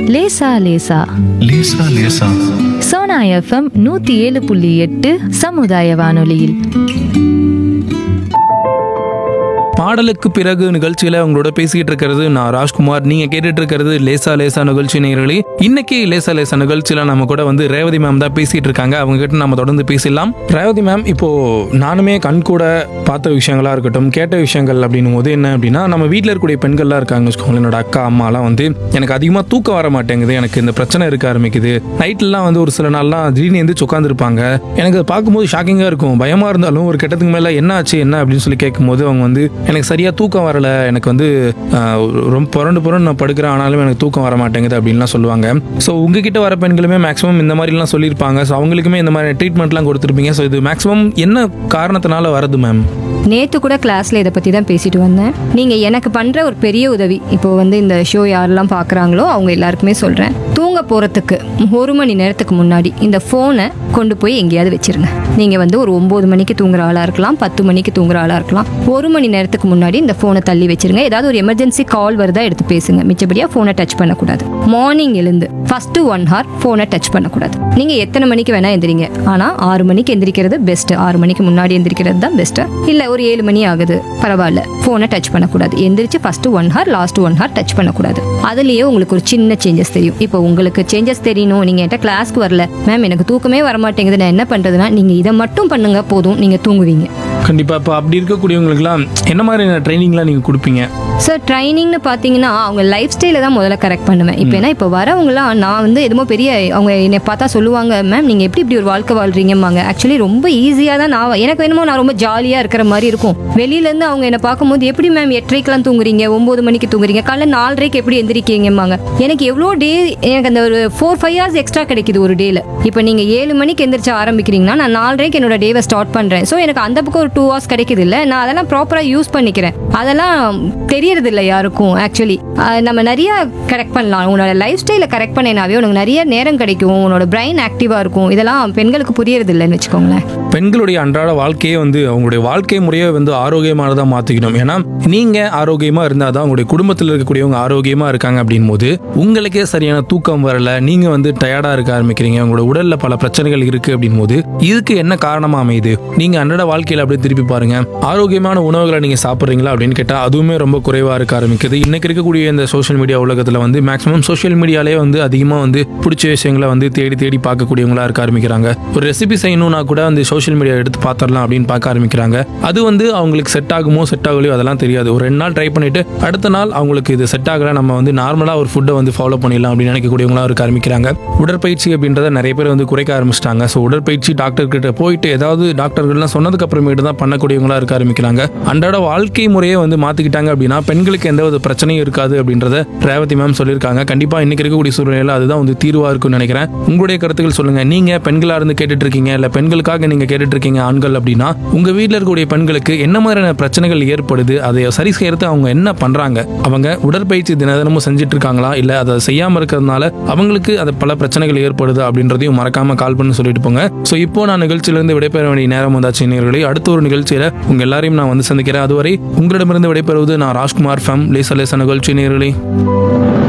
லேசா லேசா லேசா லேசா சோனா எஃப்எம் நூத்தி ஏழு புள்ளி எட்டு சமுதாய வானொலியில் பாடலுக்கு பிறகு நிகழ்ச்சியில உங்களோட பேசிக்கிட்டு இருக்கிறது நான் ராஜ்குமார் நீங்க கேட்டுட்டு இருக்கிறது லேசா லேசா நிகழ்ச்சி நேயர்களே இன்னைக்கு லேசா லேசா நிகழ்ச்சியில நம்ம கூட வந்து ரேவதி மேம் தான் பேசிட்டு இருக்காங்க அவங்க கிட்ட நம்ம தொடர்ந்து பேசலாம் ரேவதி மேம் இப்போ நானுமே கண் கூட பார்த்த விஷயங்களா இருக்கட்டும் கேட்ட விஷயங்கள் அப்படின்னும் போது என்ன அப்படின்னா நம்ம வீட்டில் இருக்கக்கூடிய பெண்கள்லாம் இருக்காங்க வச்சுக்கோங்களேன் என்னோட அக்கா அம்மாலாம் வந்து எனக்கு அதிகமாக தூக்கம் வர மாட்டேங்குது எனக்கு இந்த பிரச்சனை இருக்க ஆரம்பிக்குது நைட்லாம் வந்து ஒரு சில நாள்லாம் திடீர்னு எந்திரிச்சு உட்காந்துருப்பாங்க எனக்கு அதை பார்க்கும்போது ஷாக்கிங்காக இருக்கும் பயமாக இருந்தாலும் ஒரு கட்டத்துக்கு மேலே என்ன ஆச்சு என்ன அப்படின்னு சொல்லி கேட்கும்போது அவங்க வந்து எனக்கு சரியாக தூக்கம் வரல எனக்கு வந்து ஆஹ், ரொம்ப புரண்டு புரண்டு நான் படுக்கிறேன் ஆனாலும் எனக்கு தூக்கம் வர மாட்டேங்குது அப்படின்லாம் சொல்லுவாங்க ஸோ உங்ககிட்ட வர பெண்களுமே மேக்ஸிமம் இந்த மாதிரிலாம் சொல்லியிருப்பாங்க ஸோ அவங்களுக்குமே இந்த மாதிரி ட்ரீட்மெண்ட்லாம் கொடுத்துருப்பீங்க ஸோ இது மேக்ஸிமம் என்ன காரணத்தினால வருது மேம் நேற்று கூட கிளாஸில் இதை பற்றி தான் பேசிட்டு வந்தேன் நீங்கள் எனக்கு பண்ணுற ஒரு பெரிய உதவி இப்போ வந்து இந்த ஷோ யாரெல்லாம் பார்க்குறாங்களோ அவங்க எல்லாருக்குமே சொல்கிறேன் தூங்க போகிறதுக்கு ஒரு மணி நேரத்துக்கு முன்னாடி இந்த ஃபோனை கொண்டு போய் எங்கேயாவது வச்சிருங்க நீங்கள் வந்து ஒரு ஒம்பது மணிக்கு தூங்குற ஆளாக இருக்கலாம் பத்து மணிக்கு தூங்குற ஆளாக இருக்கலாம் ஒரு மணி நேரத்துக்கு முன்னாடி இந்த ஃபோனை தள்ளி வச்சிருங்க ஏதாவது ஒரு எமர்ஜென்சி கால் வருதா எடுத்து பேசுங்க மிச்சபடியாக ஃபோனை டச் பண்ணக்கூடாது மார்னிங் எழுந்து ஃபஸ்ட்டு ஒன் ஹார் ஃபோனை டச் பண்ணக்கூடாது நீங்கள் எத்தனை மணிக்கு வேணால் எந்திரிங்க ஆனால் ஆறு மணிக்கு எந்திரிக்கிறது பெஸ்ட்டு ஆறு மணிக்கு முன்னாடி எந்திரிக்கிறது தான் பெஸ்ட்டு இல்லை ஒரு ஏழு மணி ஆகுது பரவாயில்ல ஃபோனை டச் பண்ணக்கூடாது எந்திரிச்சு first one hour last one hour touch பண்ணக்கூடாது அதுலேயே உங்களுக்கு ஒரு சின்ன சேஞ்சஸ் தெரியும் இப்போ உங்களுக்கு சேஞ்சஸ் தெரியணும் நீங்கள் என்கிட்ட கிளாஸ்க்கு வரல மேம் எனக்கு தூக்கமே வர மாட்டேங்குது நான் என்ன பண்ணுறதுனா நீங்கள் இதை மட்டும் பண்ணுங்க போதும் நீங்கள் தூங்குவீங்க கண்டிப்பாக இப்போ அப்படி இருக்கக்கூடியவங்களுக்குலாம் என்ன மாதிரியான ட்ரைனிங்லாம் நீங்கள் கொடுப்பீங்க சார் ட்ரைனிங்னு பார்த்தீங்கன்னா அவங்க லைஃப் ஸ்டைலை தான் முதல்ல கரெக்ட் பண்ணுவேன் இப்போ ஏன்னா இப்போ வரவங்களாம் நான் வந்து எதுமோ பெரிய அவங்க என்னை பார்த்தா சொல்லுவாங்க மேம் நீங்கள் எப்படி இப்படி ஒரு வாழ்க்கை வாழ்றீங்கம்பாங்க ஆக்சுவலி ரொம்ப ஈஸியாக தான் நான் எனக்கு என்னமோ நான் ரொம்ப ஜாலியாக இருக்கிற மாதிரி இருக்கும் வெளியிலேருந்து அவங்க என்னை பார்க்கும்போது எப்படி மேம் எட்டரைக்கெலாம் தூங்குறீங்க ஒம்பது மணிக்கு தூங்குறீங்க காலைல நாலரைக்கு எப்படி எந்திரிக்கீங்கம்பாங்க எனக்கு எவ்வளோ டே எனக்கு அந்த ஒரு ஃபோர் ஃபைவ் ஹவர்ஸ் எக்ஸ்ட்ரா கிடைக்குது ஒரு டேல இப்போ நீங்கள் ஏழு மணிக்கு எந்திரிச்சு ஆரம்பிக்கிறீங்கன்னா நான் நாலரைக்கு என்னோட டேவை ஸ்டார்ட் பண்ணுறேன் ஸோ எனக்கு அந்த பக்கம் ஒரு டூ ஹவர்ஸ் கிடைக்குது இல்லை நான் அதெல்லாம் ப்ராப்பராக யூஸ் பண்ணிக்கிறேன் அதெல்லாம் தெரியறது இல்லை யாருக்கும் ஆக்சுவலி நம்ம நிறைய கரெக்ட் பண்ணலாம் உன்னோட லைஃப் ஸ்டைலை கரெக்ட் பண்ணேனாவே உனக்கு நிறைய நேரம் கிடைக்கும் உன்னோட பிரைன் ஆக்டிவாக இருக்கும் இதெல்லாம் பெண்களுக்கு புரியறது இல்லைன்னு வச்சுக்கோங்களேன் பெண்களுடைய அன்றாட வாழ்க்கையே வந்து அவங்களுடைய வாழ்க்கை முறையை வந்து ஆரோக்கியமானதாக மாற்றிக்கணும் ஏன்னா நீங்கள் ஆரோக்கியமாக இருந்தால் தான் உங்களுடைய குடும்பத்தில் இருக்கக்கூடியவங்க ஆரோக்கியமாக இருக்காங்க அப்படின் போது உங்களுக்கே சரியான தூக்கம் வரல நீங்கள் வந்து டயர்டாக இருக்க ஆரம்பிக்கிறீங்க உங்களோட உடலில் பல பிரச்சனைகள் இருக்குது அப்படின் போது இதுக்கு என்ன காரணமாக அமையுது நீங்கள் அன்றாட வாழ்க்கையில் அப்படியே திருப்பி பாருங்க ஆரோக்கியமான உணவுகளை நீங்கள் சாப்பிட்றீங்களா அப்படின்னு கேட்டால் அதுவுமே ரொம்ப குறைவாக இருக்க ஆரம்பிக்குது இன்னைக்கு இருக்கக்கூடிய இந்த சோஷியல் மீடியா உலகத்தில் வந்து மேக்ஸிமம் சோஷியல் மீடியாலே வந்து அதிகமாக வந்து பிடிச்ச விஷயங்களை வந்து தேடி தேடி பார்க்கக்கூடியவங்களா இருக்க ஆரம்பிக்கிறாங்க ஒரு ரெசிபி செய்யணும்னா கூட வந்து சோஷியல் மீடியா எடுத்து பார்த்துடலாம் அப்படின்னு பார்க்க ஆரம்பிக்கிறாங்க அது வந்து அவங்களுக்கு செட் ஆகுமோ செட் ஆகலையோ அதெல்லாம் தெரியாது ஒரு ரெண்டு நாள் ட்ரை பண்ணிட்டு அடுத்த நாள் அவங்களுக்கு இது செட் ஆகல நம்ம வந்து நார்மலாக ஒரு ஃபுட்டை வந்து ஃபாலோ பண்ணிடலாம் அப்படின்னு நினைக்கக்கூடியவங்களா இருக்க ஆரம்பிக்கிறாங்க உடற்பயிற்சி அப்படின்றத நிறைய பேர் வந்து குறைக்க ஆரம்பிச்சிட்டாங்க ஸோ உடற்பயிற்சி டாக்டர் கிட்ட போயிட்டு ஏதாவது டாக்டர்கள்லாம் சொன்னதுக்கு அப்புறமேட்டு தான் பண்ணக்கூடியவங்களா இருக்க ஆரம்பிக்கிறாங்க அன்றாட வாழ்க்கை முறையை வந்து மாத்திக்கிட்டாங்க அப்படின்னா பெண்களுக்கு எந்த ஒரு பிரச்சனையும் இருக்காது அப்படின்றத ரேவதி மேம் சொல்லியிருக்காங்க கண்டிப்பா இன்னைக்கு இருக்கக்கூடிய சூழ்நிலையில அதுதான் வந்து தீர்வா இருக்கும்னு நினைக்கிறேன் உங்களுடைய கருத்துக்கள் சொல்லுங்க நீங்க பெண்களா இருந்து கேட்டுட்டு இருக்கீங்க இல்ல பெண்களுக்காக நீங்க கேட்டுட்டு இருக்கீங்க ஆண்கள் அப்படின்னா உங்க வீட்டில் இருக்கக்கூடிய பெண்களுக்கு என்ன மாதிரியான பிரச்சனைகள் ஏற்படுது அதை சரி செய்யறது அவங்க என்ன பண்றாங்க அவங்க உடற்பயிற்சி தின தினமும் செஞ்சுட்டு இருக்காங்களா இல்ல அதை செய்யாம இருக்கிறதுனால அவங்களுக்கு அது பல பிரச்சனைகள் ஏற்படுது அப்படின்றதையும் மறக்காம கால் பண்ணி சொல்லிட்டு போங்க ஸோ இப்போ நான் நிகழ்ச்சியிலிருந்து விடைபெற வேண்டிய நேரம் வந்தாச்சு நேயர்களே அடுத்த ஒரு நிகழ்ச்சியில உங்க எல்லாரையும் நான் வந்து சந்திக்கிறேன் அதுவரை உங்களிடமிருந்து விடைபெறுவது நான் ராஜ்குமார் ஃபம் லேச லேச நிகழ்ச்சி நேயர்களே